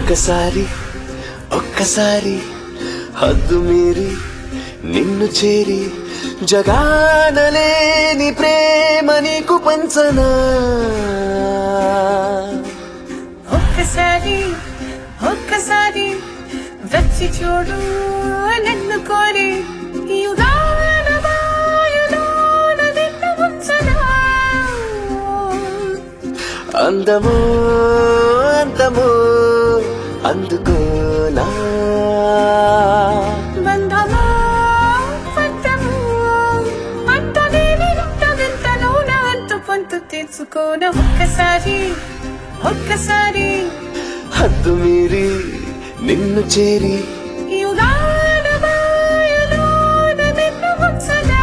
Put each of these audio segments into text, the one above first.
ఒక్కసారి ఒక్కసారి హద్దు మీరి నిన్ను చేరి జగానలేని ప్రేమ నీకు పంచనా ఒక్కసారి ఒక్కసారి వచ్చి చూడు నన్ను కోరి ఈ ఉదాహరణ మాయలోన నిన్ను ఉంచనా అందమో అందమో అందుకోనా బంధమో పంతమో అంత నేని ఇంత వింతలోన అంత పంతు తెచ్చుకోన ఒక్కసారి ఒక్కసారి హద్దు మీరి నిన్ను చేరి ఈ ఉదాహరణ మాయలోన నిన్ను ఉంచనా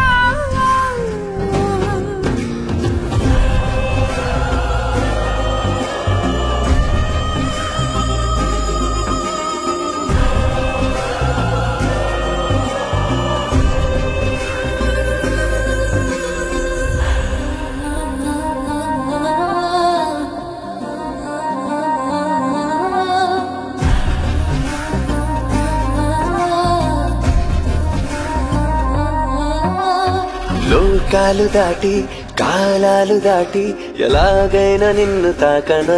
లోకాలు దాటి కాలాలు దాటి ఎలాగైనా నిన్ను తాకనా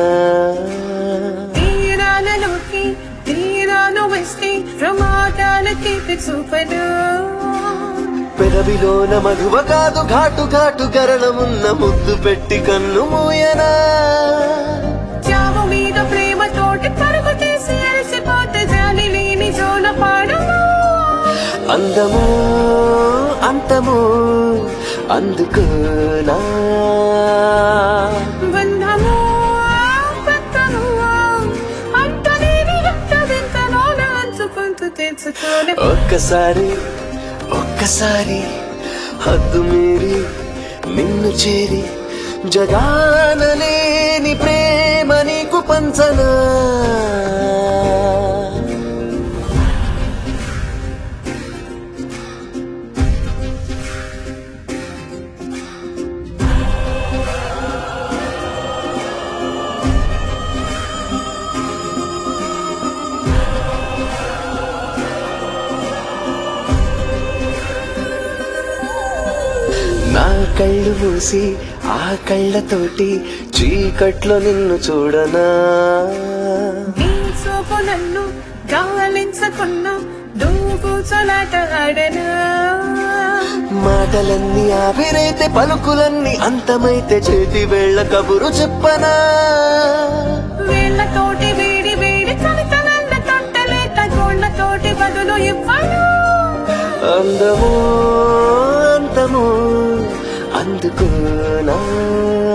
తీరాలలోకి తీరాలు వస్తే ప్రమాదాలకి చూపను పెదవిలోన మధువ కాదు ఘాటు ఘాటు కరణమున్న ముద్దు పెట్టి కన్ను మూయనా చావు మీద ప్రేమతోటి పరుగు తీసి అలసిపోతే జాలి లేని జోల పాడు అందమో అంతమో అందుకోనా బంధము బద్ధము అంత లేని ఎంత వింతలోన అంచుకుంటూ తెచ్చుకోని ఒక్కసారి ఒక్కసారి హద్దు మీరి నిన్ను చేరి జగానలేని ప్రేమ నీకు పంచనా నా కళ్ళు మూసి ఆ కళ్ళతోటి చీకట్లో నిన్ను చూడనా నీ చూపు నన్ను గాలించకున్నా నువ్వు చలాట ఆడనా మాటలన్నీ ఆవిరైతే పలుకులన్నీ అంతమైతే చేతి వేళ్ళ కబురు చెప్పనా వేళ్ళతోటి వేడి వేడి కవితలన్న తొట్టలేక గోళ్ళతోటి బదులు ఇవ్వను అందమో అంతమో అందుకోనా